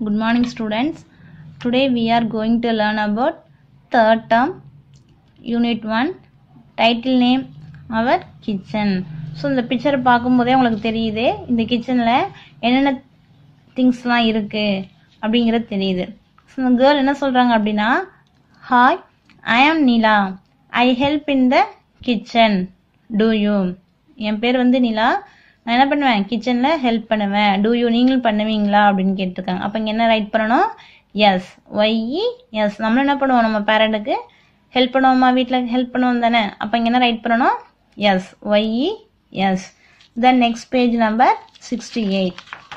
Good morning, students. Today we are going to learn about third term, unit 1, title name our kitchen. So இந்த பிக்சரை பார்க்கும்போதே உங்களுக்கு தெரியுது இந்த கிச்சனில் என்னென்ன திங்ஸ்லாம் இருக்குது அப்படிங்கிறது தெரியுது ஸோ இந்த கேர்ள் என்ன சொல்கிறாங்க அப்படின்னா hi I am Nila I help in the kitchen do you என் பேர் வந்து நிலா நான் என்ன பண்ணுவேன் கிச்சனில் ஹெல்ப் பண்ணுவேன் டூ யூ நீங்களும் பண்ணுவீங்களா அப்படின்னு கேட்டிருக்காங்க அப்போ இங்கே என்ன ரைட் பண்ணணும் எஸ் ஒய்இ எஸ் நம்மளும் என்ன பண்ணுவோம் நம்ம பேரண்ட்டுக்கு ஹெல்ப் பண்ணுவோமா வீட்டில் ஹெல்ப் பண்ணுவோம் தானே அப்போ இங்கே என்ன ரைட் பண்ணணும் yes Y E S then next page number sixty eight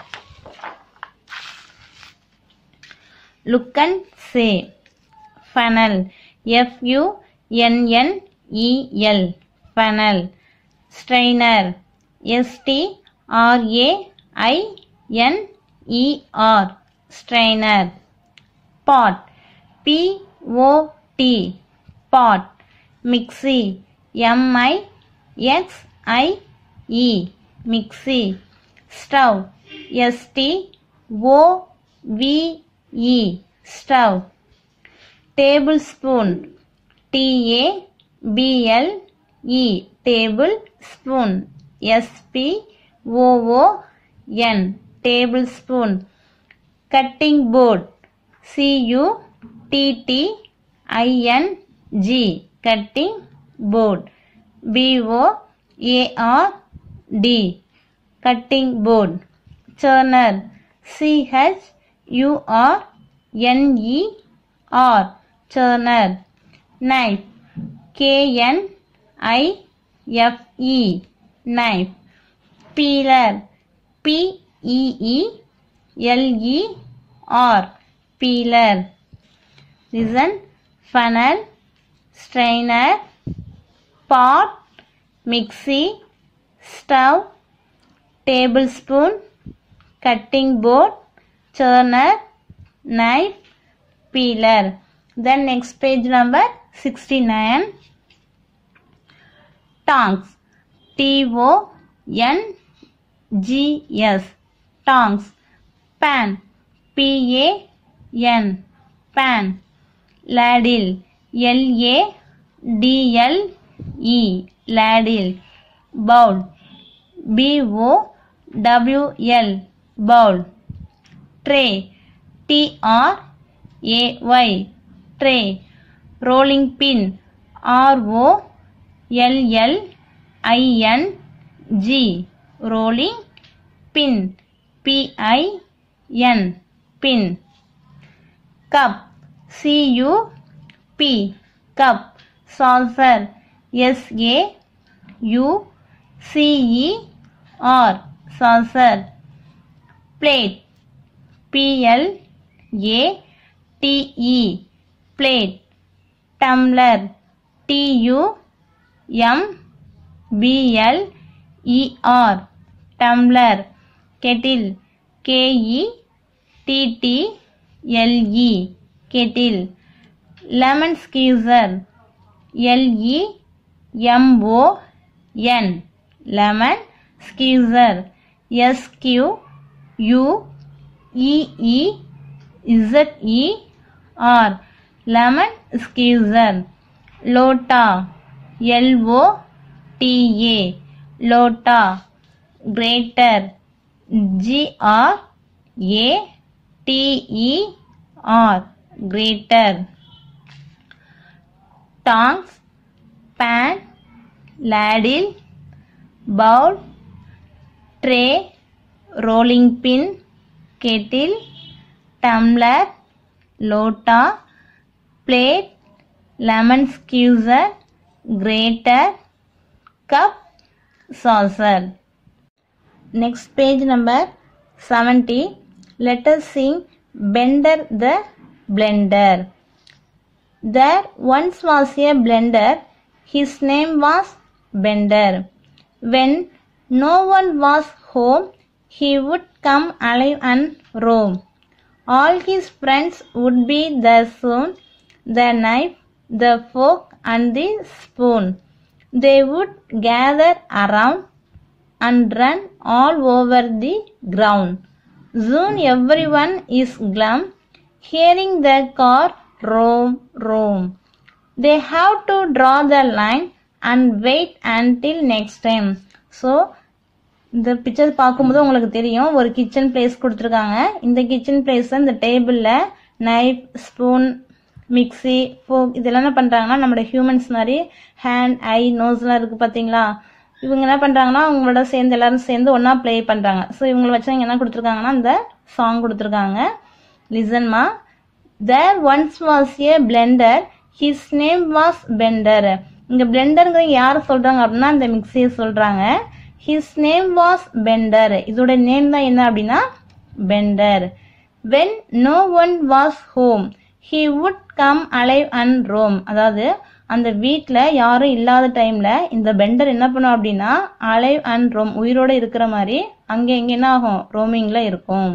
look and say funnel f u n n e l funnel strainer s t r a i n e r strainer pot p o t pot mixie m i x i e mixie stove s t o v e stove tablespoon T A B L E table spoon S P O O N tablespoon cutting board C U T T I N G cutting board B O A R D cutting board churner C H U R N E R churner knife K N I F E knife peeler P E E L E R peeler listen funnel strainer pot mixie stove tablespoon cutting board churner knife peeler then next page number 69 tongs t o n g s tongs pan p a n pan ladle l a d l e ladle bowl b o w l bowl tray t r a y tray rolling pin r o l l i n g rolling pin p i n pin cup c u p cup saucer s a u c e r saucer plate p l a T E plate tumbler T U M B L E R tumbler kettle K E T T L E kettle lemon squeezer L E M O N lemon squeezer S Q U E E Z E R lemon squeezer lota L O T A lota grater G R A T E R grater tongs pan ladle bowl tray rolling pin kettle tumbler lota plate lemon squeezer grater cup saucer next page number 70 let us sing bender the blender there once was a blender his name was bender when no one was home he would come alive and roam all his friends would be there soon the knife, the fork, and the spoon. They would gather around and run all over the ground. Soon everyone is glum, hearing the car roam, roam. They have to draw the line and wait until next time. So, இந்த picture பார்க்கும்போது உங்களுக்கு தெரியும் ஒரு kitchen place கொடுத்துருக்காங்க இந்த kitchen place இந்த டேபிளில் knife spoon mixie folk இதெல்லாம் என்ன பண்ணுறாங்கன்னா நம்மளோட ஹியூமன்ஸ் மாதிரி ஹேண்ட் ஐ நோஸ்லாம் இருக்குது பார்த்தீங்களா இவங்க என்ன பண்ணுறாங்கன்னா அவங்களோட சேர்ந்து எல்லாரும் சேர்ந்து ஒன்றா ப்ளே பண்ணுறாங்க ஸோ இவங்களை வச்சு இங்கே என்ன கொடுத்துருக்காங்கன்னா இந்த சாங் கொடுத்துருக்காங்க லிசன்மா there once was a blender his name was Bender இங்கே பிளெண்டருங்கிற யார் சொல்கிறாங்க அப்படின்னா இந்த மிக்சியை சொல்கிறாங்க ஹிஸ் நேம் வாஸ் பெண்டர் இதோட நேம் தான் என்ன அப்படின்னா Bender when no one was home he would come alive and roam அதாவது அந்த வீட்டில் யாரும் இல்லாத டைம்ல இந்த பெண்டர் என்ன பண்ணும் அப்படின்னா அலைவ் அண்ட் ரோம் உயிரோட இருக்கிற மாதிரி அங்கே இங்கே என்ன ஆகும் ரோமிங்ல இருக்கும்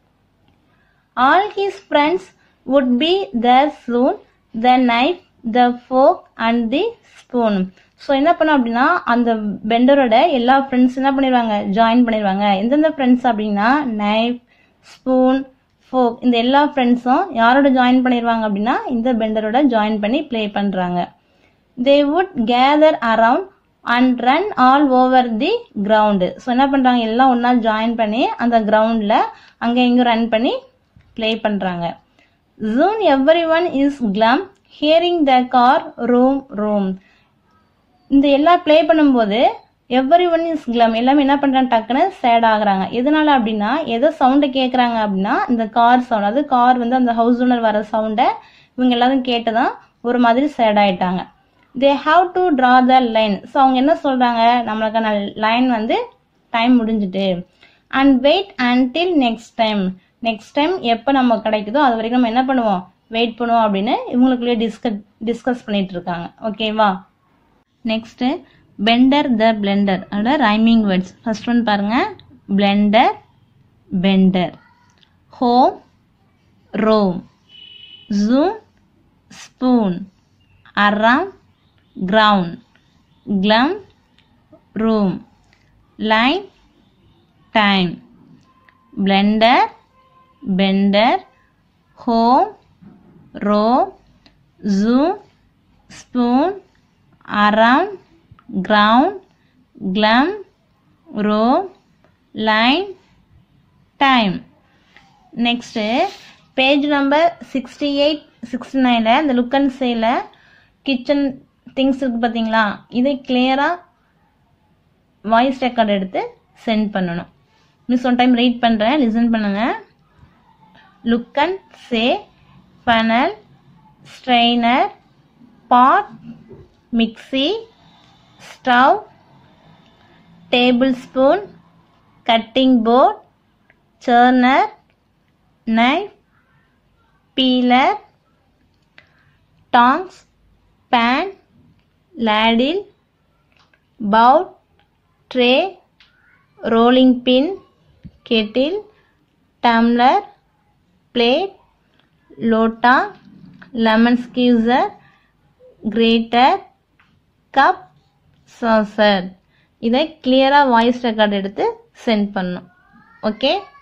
all his friends would be there soon the knife the fork and the spoon so என்ன பண்ணும் அப்படின்னா அந்த பெண்டரோட எல்லா ஃப்ரெண்ட்ஸ் என்ன பண்ணிடுவாங்க ஜாயின் பண்ணிடுவாங்க எந்தெந்த ஃப்ரெண்ட்ஸ் அப்படின்னா நைஃப் ஸ்பூன் ஃபோக் இந்த எல்லா ஃப்ரெண்ட்ஸும் யாரோட ஜாயின் பண்ணிடுவாங்க அப்படின்னா இந்த பெண்டரோட ஜாயின் பண்ணி ப்ளே பண்ணுறாங்க they would gather around and run all over the ground so என்ன பண்ணுறாங்க எல்லாம் ஒன்றா ஜாயின் பண்ணி அந்த கிரவுண்டில் அங்கே இங்கே ரன் பண்ணி ப்ளே பண்ணுறாங்க June everyone is clam hearing the car room room இந்த எல்லாம் ப்ளே பண்ணும்போது எவ்ரி ஒன் இஸ் கிளம் எல்லாமே என்ன பண்ணுறாங்க டக்குன்னு சேட் ஆகுறாங்க எதனால அப்படின்னா எதோ சவுண்டை கேட்குறாங்க அப்படின்னா இந்த கார் சவுண்ட் அது கார் வந்து அந்த ஹவுஸ் ஓனர் வர சவுண்டை இவங்க எல்லாரும் கேட்டு தான் ஒரு மாதிரி சேட் ஆயிட்டாங்க they have to draw the line so அவங்க என்ன சொல்கிறாங்க நம்மளுக்கான லைன் வந்து டைம் முடிஞ்சுட்டு and wait until next time next time எப்போ நம்ம கிடைக்குதோ அது வரைக்கும் நம்ம என்ன பண்ணுவோம் வெயிட் பண்ணுவோம் அப்படின்னு இவங்களுக்குள்ளேயே டிஸ்கஸ் டிஸ்கஸ் பண்ணிட்டு இருக்காங்க ஓகேவா நெக்ஸ்ட்டு பெண்டர் த பிளெண்டர் அதோட ரைமிங் வேர்ட்ஸ் ஃபர்ஸ்ட் ஒன் பாருங்க blender Bender home roam zoom spoon around ground glum room line time blender bender home row zoom spoon around ground glum row line time next page number sixty eight sixty நைனில் இந்த look and சேல kitchen things இருக்கு பார்த்தீங்களா இதை கிளியராக voice record எடுத்து send பண்ணணும் miss one time read பண்ணுறேன் லிசன் பண்ணுங்க look and say funnel strainer pot mixie stove table spoon cutting board churner knife, peeler, tongs, pan, ladle, bowl, tray, rolling pin, kettle, tumbler, plate, lota, lemon squeezer, grater, cup, saucer இதை கிளியராக voice record எடுத்து send பண்ணும் okay